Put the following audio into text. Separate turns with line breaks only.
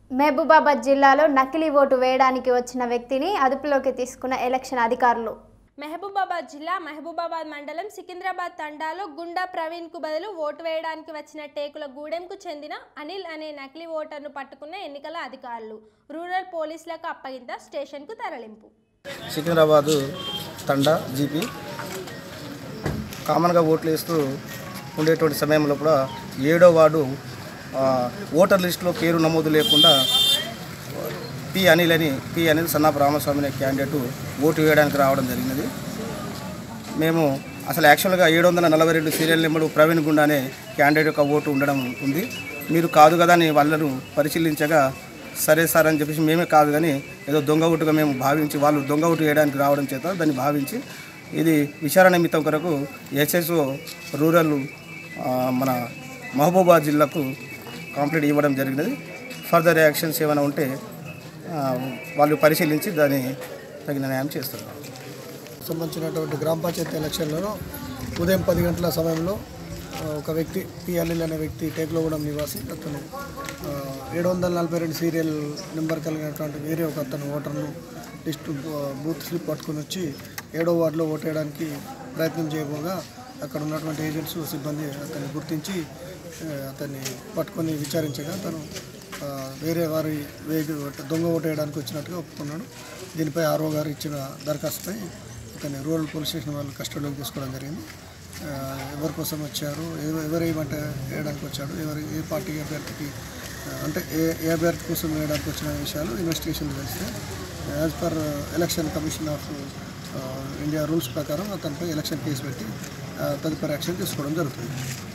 మహబూబాబాద్ జిల్లాలో నకిలీ ఓటు వేయడానికి వచ్చిన వ్యక్తిని అదుపులోకి తీసుకున్న ఎలక్షన్ అధికారులు
మహబూబాబాద్ జిల్లా మహబూబాబాద్ మండలం సికింద్రాబాద్ తండాలో గుండా ప్రవీణ్కు బదులు ఓటు వేయడానికి వచ్చిన టేకుల గూడెంకు చెందిన అనిల్ అనే నకిలీ ఓటర్ను పట్టుకున్న ఎన్నికల అధికారులు రూరల్ పోలీసులకు అప్పగింత స్టేషన్కు తరలింపు
సికింద్రాబాదు తండా జీపీ కామన్గా ఓట్లు వేస్తూ ఉండేటువంటి సమయంలో కూడా ఏడో వార్డు ఆ, ఓటర్ లిస్టులో పేరు నమోదు లేకుండా పి అనిల్ అని పి అనిల్ సన్నాపు రామస్వామి అనే క్యాండిడేట్ ఓటు వేయడానికి రావడం జరిగినది మేము అసలు యాక్చువల్గా ఏడు వందల నలభై రెండు సీరియల్ నెంబర్ ప్రవీణ్ గుండా అనే క్యాండిడేట్ యొక్క ఓటు ఉండడం ఉంది మీరు కాదు కదా అని వాళ్ళను పరిశీలించగా సరే సార్ అని చెప్పేసి మేమే కాదు కానీ ఏదో దొంగ ఓటుగా మేము భావించి వాళ్ళు దొంగ ఓటు వేయడానికి రావడం చేత దాన్ని భావించి ఇది విచారణ నిమిత్తం కొరకు ఎస్ఎస్ఓ రూరల్ ఆ, మన మహబూబాద్ జిల్లాకు కంప్లీట్ ఇవ్వడం జరిగినది ఫర్దర్ యాక్షన్స్ ఏమైనా ఉంటే ఆ, వాళ్ళు పరిశీలించి దాన్ని తగిన న్యాయం చేస్తారు
సంబంధించినటువంటి గ్రామ పంచాయతీ ఎలక్షన్లలో ఉదయం పది గంటల సమయంలో ఆ, ఒక వ్యక్తి పి అనిల్ అనే వ్యక్తి టేకులగూడెం నివాసి అతను ఏడు వందల నలభై రెండు సీరియల్ నెంబర్ కలిగినటువంటి వేరే ఒక అతను ఓటర్ను లిస్టు ఆ, బూత్ స్లిప్ పట్టుకొని వచ్చి ఏడో వార్డులో ఓటేయడానికి ప్రయత్నం చేయబోగా అక్కడ ఉన్నటువంటి ఏజెంట్స్ సిబ్బంది అతన్ని గుర్తించి ఆ, అతన్ని పట్టుకొని విచారించగా అతను ఆ, వేరే వారి వేగు దొంగ ఓటేయడానికి వచ్చినట్టుగా ఒప్పుకున్నాడు దీనిపై ఆర్ఓ గారు ఇచ్చిన దరఖాస్తుపై అతన్ని రూరల్ పోలీస్ స్టేషన్ వాళ్ళు కస్టడీలోకి తీసుకోవడం జరిగింది ఆ, ఎవరి కోసం వచ్చారు ఎవ- ఎవరు ఏమంటే వేయడానికి వచ్చాడు ఎవరు ఏ పార్టీ అభ్యర్థికి ఆ, అంటే ఏ ఏ అభ్యర్థి కోసం వేయడానికి వచ్చిన విషయాలు ఇన్వెస్టిగేషన్ చేస్తే as per election commission of India rules ప్రకారం అతనిపై ఎలక్షన్ కేసు పెట్టి ఆ, తదుపరి యాక్షన్ తీసుకోవడం జరుగుతుంది